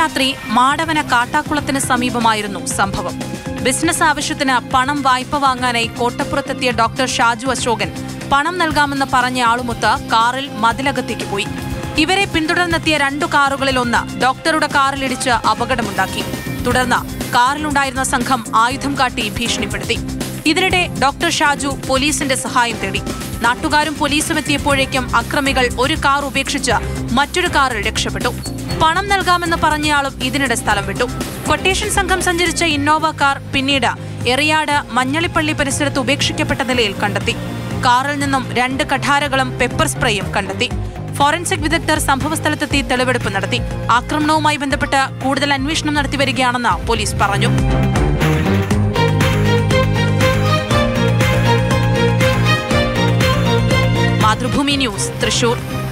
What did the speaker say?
രാത്രി മാടവന കാട്ടാക്കുളത്തിന് സമീപമായിരുന്നു സംഭവം ബിസിനസ് ആവശ്യത്തിന് പണം വായ്പ വാങ്ങാനായി കോട്ടപ്പുറത്തെത്തിയ ഡോക്ടർ ഷാജു അശോകൻ പണം നൽകാമെന്ന് പറഞ്ഞ ആളുമൊത്ത് കാറിൽ മതിലകത്തേക്ക് പോയി ഇവരെ പിന്തുടർന്നെത്തിയ രണ്ടു കാറുകളിൽ ഒന്ന് ഡോക്ടറുടെ കാറിലിടിച്ച് അപകടമുണ്ടാക്കി തുടർന്ന് കാറിലുണ്ടായിരുന്ന സംഘം ആയുധം കാട്ടി ഭീഷണിപ്പെടുത്തി ഇതിനിടെ ഡോക്ടർ ഷാജു പോലീസിന്റെ സഹായം തേടി നാട്ടുകാരും പോലീസും എത്തിയപ്പോഴേക്കും അക്രമികൾ ഒരു കാർ ഉപേക്ഷിച്ച് മറ്റൊരു കാറിൽ രക്ഷപ്പെട്ടു പണം നൽകാമെന്ന് പറഞ്ഞയാളും ഇതിനിടെ സ്ഥലം വിട്ടു കൊട്ടേഷൻ സംഘം സഞ്ചരിച്ച ഇന്നോവ കാർ പിന്നീട് എറിയാട് മഞ്ഞളിപ്പള്ളി പരിസരത്ത് ഉപേക്ഷിക്കപ്പെട്ട നിലയിൽ കണ്ടെത്തി കാറിൽ നിന്നും രണ്ട് കഠാരകളും പെപ്പർ സ്പ്രേയും കണ്ടെത്തി ഫോറൻസിക് വിദഗ്ധർ സംഭവസ്ഥലത്തെത്തി തെളിവെടുപ്പ് നടത്തി ആക്രമണവുമായി ബന്ധപ്പെട്ട് കൂടുതൽ അന്വേഷണം നടത്തിവരികയാണെന്ന് പോലീസ് പറഞ്ഞു മാതൃഭൂമി ന്യൂസ് തൃശൂർ